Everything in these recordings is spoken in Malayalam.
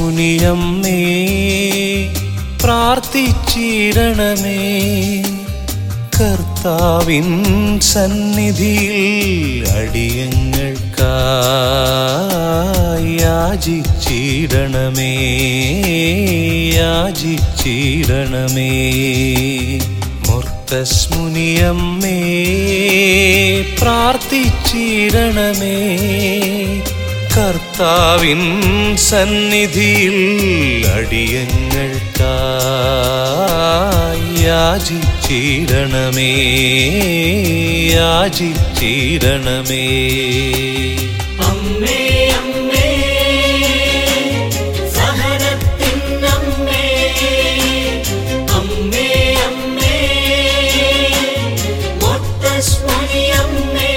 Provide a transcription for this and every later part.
മുർത്തസ്മുനിയമ്മേ പ്രാർത്ഥിച്ചിടണമേ കർത്താവിൻ സന്നിധിയിൽ അടിയങ്ങൾക്കായി യാചിച്ചിടണമേ യാചിച്ചിടണമേ മുർത്തസ്മുനിയമ്മേ പ്രാർത്ഥിച്ചിടണമേ കർത്താവിൻ സന്നിധിയിൽ അടിയങ്ങൾക്കായി യാചിച്ചിടണമേ യാചിച്ചിടണമേ അമ്മേ അമ്മേ സഹനത്തിൻ അമ്മേ അമ്മേ അമ്മേ മുത്തസ്മണി അമ്മേ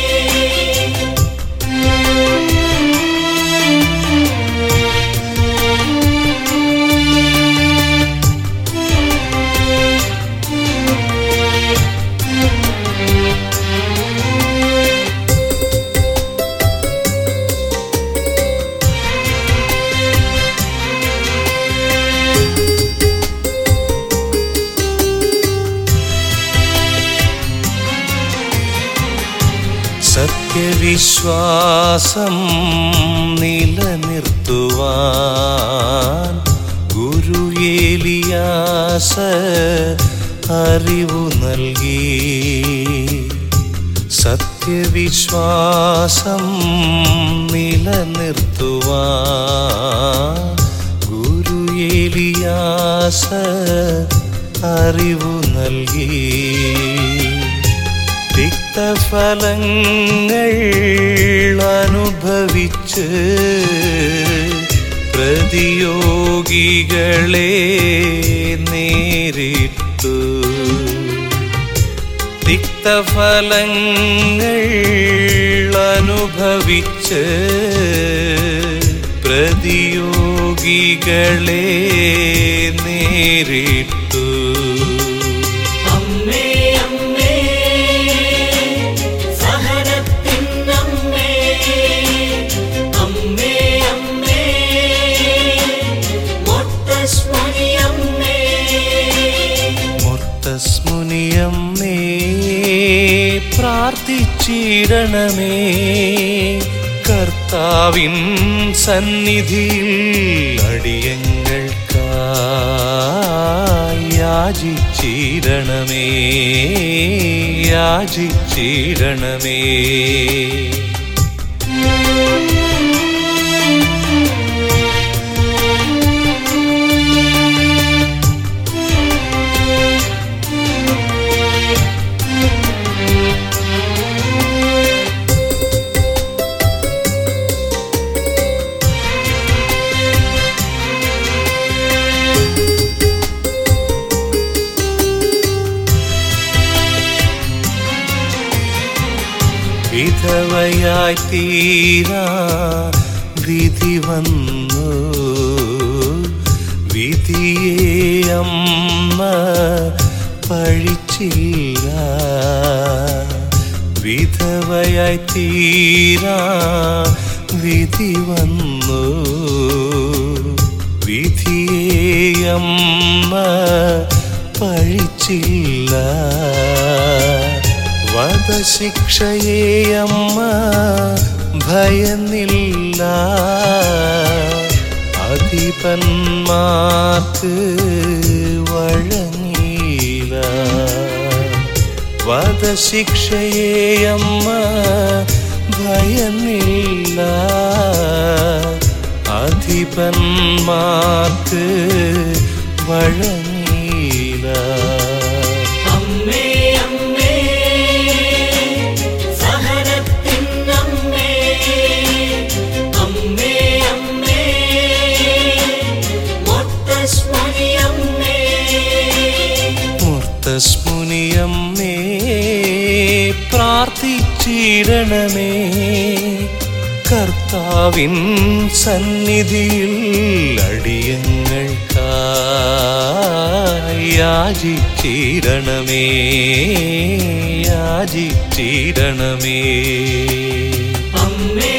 സത്യവിശ്വാസം നിലനിർത്തുവാൻ ഗുരു ഏലിയാസ അറിവു നൽകി സത്യവിശ്വാസം നിലനിർത്തുവാൻ ഗുരു ഏലിയാസ അറിവു നൽകി തിക്തഫലങ്ങൾ അനുഭവിച്ച് പ്രതിയോഗികളെ നേരിട്ടു തിക്തഫലങ്ങൾ അനുഭവിച്ച് പ്രതിയോഗികളെ നേരിട്ടു അമ്മേ അമ്മേ സഹനത്തിൻ അമ്മേ അമ്മേ അമ്മേ മുത്തസ്മണി അമ്മേ മുർത്തസ്മുനിയമ്മേ പ്രാർത്ഥിച്ചിടണമേ കർത്താവിൻ സന്നിധിയിൽ അടിയങ്ങൾക്കായി യാചിച്ചിടണമേ യാചിച്ചിടണമേ വിധവയായി തീരാ വിധി വന്നു വിധിയെ അമ്മ പഴിച്ചില്ല വിധവയായി തീരാ വിധി വന്നു വിധിയെ അമ്മ പഴിച്ചില്ല വധശിക്ഷയെ അമ്മ ഭയന്നില്ല അധിപന്മാർക്ക് വഴങ്ങിയില്ല വധശിക്ഷയെ അമ്മ ഭയന്നില്ല അധിപന്മാർക്ക് വഴങ്ങിയില്ല അമ്മേ അമ്മേ സഹനത്തിൻ അമ്മേ അമ്മേ അമ്മേ മുത്തസ്മണി അമ്മേ മുർത്തസ്മുനിയമ്മേ പ്രാർത്ഥിച്ചിടണമേ കർത്താവിൻ സന്നിധിയിൽ അടിയങ്ങൾക്കായി യാചിച്ചിടണമേ യാചിച്ചിടണമേ അമ്മേ